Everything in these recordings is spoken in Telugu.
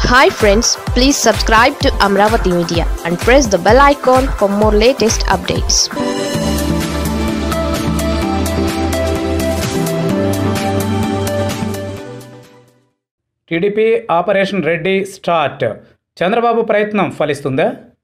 hi friends please subscribe to Amaravati media and press the bell icon for more latest updates TDP operation Reddy start Chandrababu ప్రయత్నం ఫలిస్తుందా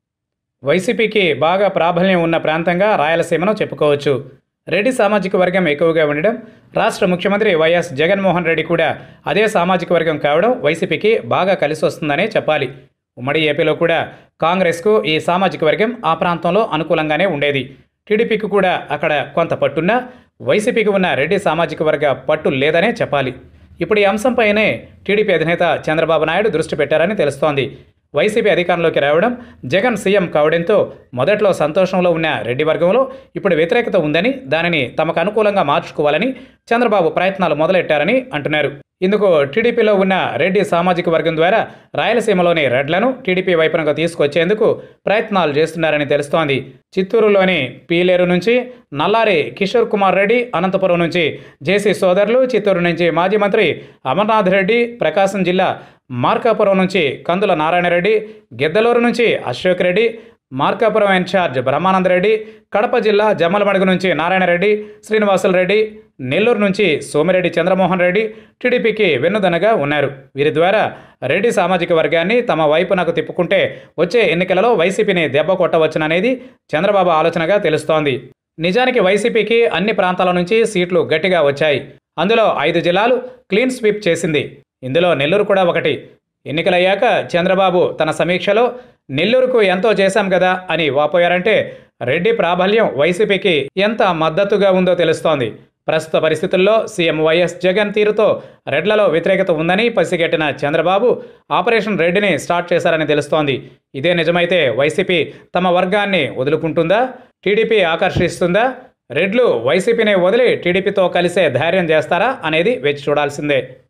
వైసీపీకి బాగా ప్రాబల్యం ఉన్న ప్రాంతంగా రాయలసీమను చెప్పుకోవచ్చు రెడ్డి సామాజిక వర్గం ఎక్కువగా ఉండడం రాష్ట్ర ముఖ్యమంత్రి వైఎస్ జగన్మోహన్ రెడ్డి కూడా అదే సామాజిక వర్గం కావడం వైసీపీకి బాగా కలిసి వస్తుందనే చెప్పాలి ఉమ్మడి ఏపీలో కూడా కాంగ్రెస్కు ఈ సామాజిక వర్గం ఆ ప్రాంతంలో అనుకూలంగానే ఉండేది టీడీపీకి కూడా అక్కడ కొంత పట్టున్నా వైసీపీకి ఉన్న రెడ్డి సామాజిక వర్గ పట్టు లేదనే చెప్పాలి ఇప్పుడు ఈ అంశంపైనే టీడీపీ అధినేత చంద్రబాబు నాయుడు దృష్టి పెట్టారని తెలుస్తోంది వైసీపీ అధికారంలోకి రావడం జగన్ సీఎం కావడంతో మొదట్లో సంతోషంలో ఉన్న రెడ్డి వర్గంలో ఇప్పుడు వ్యతిరేకత ఉందని దానిని తమకు అనుకూలంగా మార్చుకోవాలని చంద్రబాబు ప్రయత్నాలు మొదలెట్టారని అంటున్నారు ఇందుకు టీడీపీలో ఉన్న రెడ్డి సామాజిక వర్గం ద్వారా రాయలసీమలోని రెడ్లను టీడీపీ వైపునకు తీసుకొచ్చేందుకు ప్రయత్నాలు చేస్తున్నారని తెలుస్తోంది చిత్తూరులోని పీలేరు నుంచి నల్లారి కిషోర్ కుమార్ రెడ్డి అనంతపురం నుంచి జేసీ సోదరులు చిత్తూరు నుంచి మాజీ మంత్రి అమర్నాథ్ రెడ్డి ప్రకాశం జిల్లా మార్కాపురం నుంచి కందుల నారాయణరెడ్డి గిద్దలూరు నుంచి అశోక్ రెడ్డి మార్కాపురం ఇన్ఛార్జ్ బ్రహ్మానందరెడ్డి కడప జిల్లా జమ్మలమడుగు నుంచి నారాయణరెడ్డి శ్రీనివాసులు రెడ్డి నెల్లూరు నుంచి సోమిరెడ్డి చంద్రమోహన్ రెడ్డి టీడీపీకి వెన్నుదనగా ఉన్నారు వీరి ద్వారా రెడ్డి సామాజిక వర్గాన్ని తమ వైపునకు తిప్పుకుంటే వచ్చే ఎన్నికలలో వైసీపీని దెబ్బ కొట్టవచ్చుననేది చంద్రబాబు ఆలోచనగా తెలుస్తోంది నిజానికి వైసీపీకి అన్ని ప్రాంతాల నుంచి సీట్లు గట్టిగా వచ్చాయి అందులో ఐదు జిల్లాలు క్లీన్ స్వీప్ చేసింది ఇందులో నెల్లూరు కూడా ఒకటి ఎన్నికలయ్యాక చంద్రబాబు తన సమీక్షలో నెల్లూరుకు ఎంతో చేశాం కదా అని వాపోయారంటే రెడ్డి ప్రాబల్యం వైసీపీకి ఎంత మద్దతుగా ఉందో తెలుస్తోంది ప్రస్తుత పరిస్థితుల్లో సీఎం వైఎస్ జగన్ తీరుతో రెడ్లలో వ్యతిరేకత ఉందని పసిగట్టిన చంద్రబాబు ఆపరేషన్ రెడ్డిని స్టార్ట్ చేశారని తెలుస్తోంది ఇదే నిజమైతే వైసీపీ తమ వర్గాన్ని వదులుకుంటుందా టీడీపీ ఆకర్షిస్తుందా రెడ్లు వైసీపీని వదిలి టీడీపీతో కలిసే ధైర్యం చేస్తారా అనేది వేచి చూడాల్సిందే